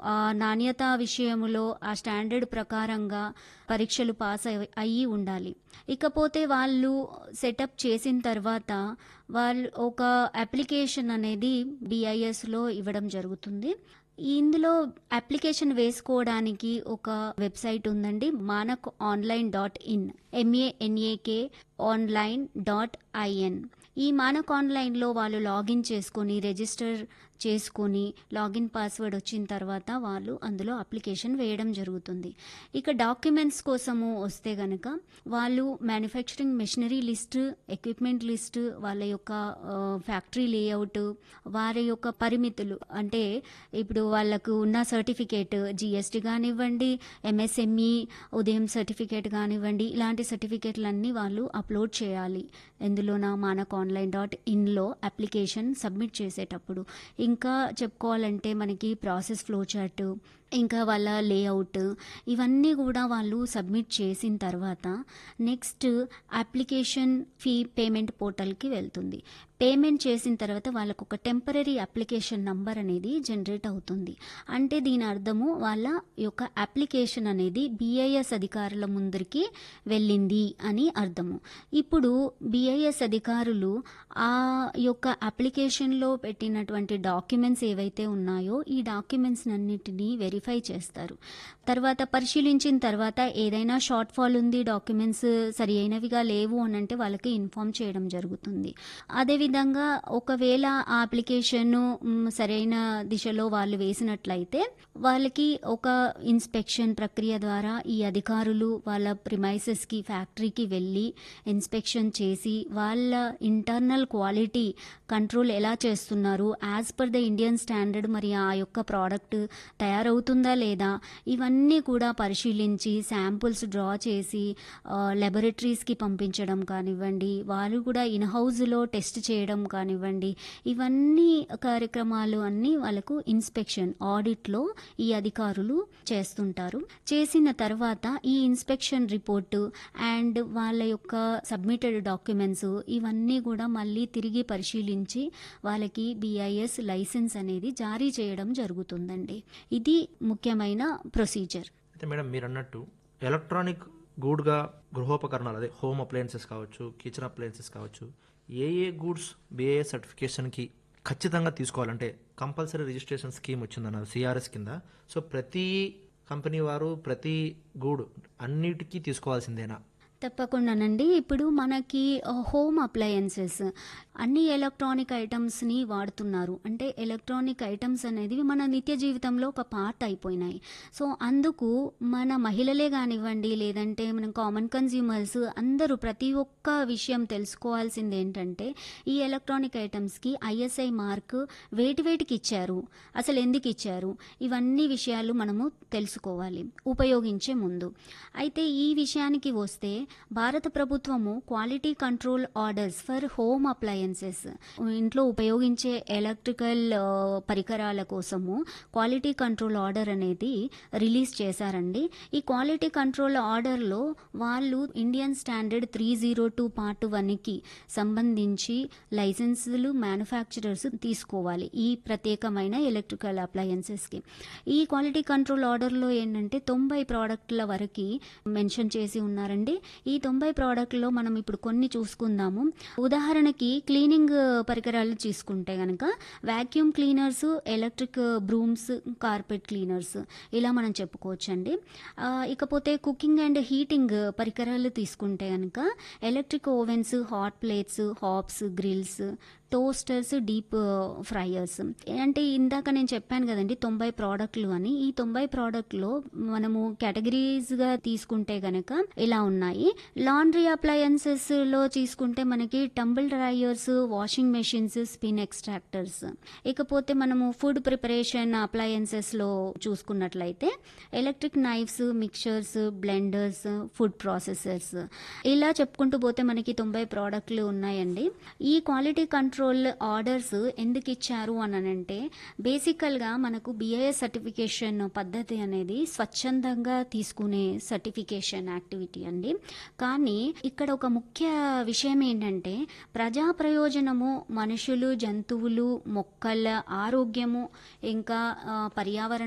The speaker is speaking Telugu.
ఆ నాణ్యత విషయములో ఆ స్టాండర్డ్ ప్రకారంగా పరీక్షలు పాస్ అయి అయ్యి ఉండాలి ఇకపోతే వాళ్ళు సెటప్ చేసిన తర్వాత వాళ్ళు ఒక అప్లికేషన్ అనేది బిఐఎస్లో ఇవ్వడం జరుగుతుంది ఇందులో అప్లికేషన్ వేసుకోవడానికి ఒక వెబ్సైట్ ఉందండి Manak online dot in M A N A K online dot I N ఈ మానక్ ఆన్లైన్లో వాళ్ళు లాగిన్ చేసుకొని రిజిస్టర్ చేసుకొని లాగిన్ పాస్వర్డ్ వచ్చిన తర్వాత వాళ్ళు అందులో అప్లికేషన్ వేయడం జరుగుతుంది ఇక డాక్యుమెంట్స్ కోసము వస్తే గనక వాళ్ళు manufacturing machinery list equipment list వాళ్ళ యొక్క ఫ్యాక్టరీ లేఅవుట్ వారి యొక్క పరిమితులు అంటే ఇప్పుడు వాళ్ళకు ఉన్న సర్టిఫికేట్ జిఎస్టీ కానివ్వండి ఎంఎస్ఎంఈ ఉదయం సర్టిఫికేట్ కానివ్వండి ఇలాంటి సర్టిఫికేట్లన్నీ వాళ్ళు అప్లోడ్ చేయాలి ఎందులోనా మానక్ ఆన్లైన్ డాట్ ఇన్లో అప్లికేషన్ సబ్మిట్ చేసేటప్పుడు ఇంకా చెప్పుకోవాలంటే మనకి ప్రాసెస్ ఫ్లో చార్ట్ ఇంకా వాళ్ళ లేఅవుట్ ఇవన్నీ కూడా వాళ్ళు సబ్మిట్ చేసిన తర్వాత నెక్స్ట్ అప్లికేషన్ ఫీ పేమెంట్ పోర్టల్కి వెళ్తుంది పేమెంట్ చేసిన తర్వాత వాళ్ళకు ఒక టెంపరీ అప్లికేషన్ నంబర్ అనేది జనరేట్ అవుతుంది అంటే దీని అర్థము వాళ్ళ యొక్క అప్లికేషన్ అనేది బిఐఎస్ అధికారుల ముందరికి వెళ్ళింది అని అర్థము ఇప్పుడు బిఐఎస్ అధికారులు ఆ యొక్క అప్లికేషన్లో పెట్టినటువంటి డాక్యుమెంట్స్ ఏవైతే ఉన్నాయో ఈ డాక్యుమెంట్స్ అన్నిటినీ వెరిఫై చేస్తారు తర్వాత పరిశీలించిన తర్వాత ఏదైనా షార్ట్ ఫాల్ ఉంది డాక్యుమెంట్స్ సరి అయినవిగా లేవు అని అంటే వాళ్ళకి ఇన్ఫామ్ చేయడం జరుగుతుంది అదేవిధంగా ఒకవేళ ఆ అప్లికేషన్ సరైన దిశలో వాళ్ళు వేసినట్లయితే వాళ్ళకి ఒక ఇన్స్పెక్షన్ ప్రక్రియ ద్వారా ఈ అధికారులు వాళ్ళ ప్రిమైసెస్కి ఫ్యాక్టరీకి వెళ్ళి ఇన్స్పెక్షన్ చేసి వాళ్ళ ఇంటర్నల్ క్వాలిటీ కంట్రోల్ ఎలా చేస్తున్నారు as per the Indian standard మరి ఆ యొక్క ప్రోడక్ట్ తయారవుతుందా లేదా ఇవన్నీ కూడా పరిశీలించి శాంపుల్స్ డ్రా చేసి లెబొరేటరీస్కి పంపించడం కానివ్వండి వాళ్ళు కూడా ఇన్ హౌస్లో టెస్ట్ చేయడం కానివ్వండి ఇవన్నీ కార్యక్రమాలు అన్నీ వాళ్ళకు ఇన్స్పెక్షన్ ఆడిట్లో ఈ అధికారులు చేస్తుంటారు చేసిన తర్వాత ఈ ఇన్స్పెక్షన్ రిపోర్టు అండ్ వాళ్ళ యొక్క సబ్మిటెడ్ డాక్యుమెంట్స్ ఇవన్నీ కూడా మళ్ళీ తిరిగి పరిశీలించి వాళ్ళకి బిఐఎస్ లైసెన్స్ అనేది జారీ చేయడం జరుగుతుందండి ఇది ముఖ్యమైన ప్రొసీజర్ అయితే మేడం మీరు అన్నట్టు ఎలక్ట్రానిక్ గూడ్గా గృహోపకరణాలు అదే హోమ్ అప్లయన్సెస్ కావచ్చు కిచెన్ అప్లయన్సెస్ కావచ్చు ఏ ఏ గూడ్స్ బిఏ సర్టిఫికేషన్కి ఖచ్చితంగా తీసుకోవాలంటే కంపల్సరీ రిజిస్ట్రేషన్ స్కీమ్ వచ్చిందన్నారు సిఆర్ఎస్ కింద సో ప్రతి కంపెనీ వారు ప్రతి గూడ్ అన్నిటికీ తీసుకోవాల్సిందేనా తప్పకుండానండి ఇప్పుడు మనకి హోమ్ అప్లయన్సెస్ అన్ని ఎలక్ట్రానిక్ ఐటమ్స్ని వాడుతున్నారు అంటే ఎలక్ట్రానిక్ ఐటమ్స్ అనేది మన నిత్య జీవితంలో ఒక పార్ట్ అయిపోయినాయి సో అందుకు మన మహిళలే కానివ్వండి లేదంటే మన కామన్ కన్జ్యూమర్స్ అందరూ ప్రతి ఒక్క విషయం తెలుసుకోవాల్సింది ఏంటంటే ఈ ఎలక్ట్రానిక్ ఐటమ్స్కి ఐఎస్ఐ మార్క్ వేటి వేటికి ఇచ్చారు అసలు ఎందుకు ఇచ్చారు ఇవన్నీ విషయాలు మనము తెలుసుకోవాలి ఉపయోగించే ముందు అయితే ఈ విషయానికి వస్తే భారత ప్రభుత్వము quality control orders for home appliances ఇంట్లో ఉపయోగించే ఎలక్ట్రికల్ ఆ, పరికరాల కోసము క్వాలిటీ కంట్రోల్ ఆర్డర్ అనేది రిలీజ్ చేశారండి ఈ క్వాలిటీ కంట్రోల్ ఆర్డర్లో వాళ్ళు Indian standard three zero two part వన్కి సంబంధించి లైసెన్సులు మ్యానుఫ్యాక్చరర్స్ తీసుకోవాలి ఈ ప్రత్యేకమైన ఎలక్ట్రికల్ అప్లయన్సెస్కి ఈ క్వాలిటీ కంట్రోల్ ఆర్డర్లో ఏంటంటే తొంభై ప్రోడక్ట్ల వరకు మెన్షన్ చేసి ఉన్నారండి ఈ తొంభై ప్రోడక్ట్లో మనం ఇప్పుడు కొన్ని చూసుకుందాము ఉదాహరణకి క్లీనింగ్ పరికరాలు తీసుకుంటే కనుక vacuum cleaners electric brooms carpet cleaners ఇలా మనం చెప్పుకోవచ్చండి ఆ, ఇకపోతే కుకింగ్ అండ్ హీటింగ్ పరికరాలు తీసుకుంటే కనుక electric ovens hot plates hobs grills toasters deep fryers అంటే ఇందాక నేను చెప్పాను కదండి తొంభై ప్రోడక్ట్లు అని ఈ తొంభై ప్రోడక్ట్లో మనము కేటగిరీస్గా తీసుకుంటే గనక ఇలా ఉన్నాయి లాండ్రీ అప్లయన్సెస్ లో తీసుకుంటే మనకి tumble dryers washing machines spin extractors ఇకపోతే మనము ఫుడ్ ప్రిపరేషన్ అప్లయన్సెస్ లో చూసుకున్నట్లయితే electric knives mixers blenders food processors ఇలా చెప్పుకుంటూ పోతే మనకి తొంభై ప్రోడక్ట్లు ఉన్నాయండి ఈ క్వాలిటీ కంట్రోల్ ఆర్డర్స్ ఎందుకు ఇచ్చారు అని అంటే బేసికల్గా మనకు బిఐఎస్ సర్టిఫికేషన్ పద్ధతి అనేది స్వచ్ఛందంగా తీసుకునే సర్టిఫికేషన్ యాక్టివిటీ అండి కానీ ఇక్కడ ఒక ముఖ్య విషయం ఏంటంటే ప్రజా ప్రయోజనము మనుషులు జంతువులు మొక్కల ఆరోగ్యము ఇంకా ఆ, పర్యావరణ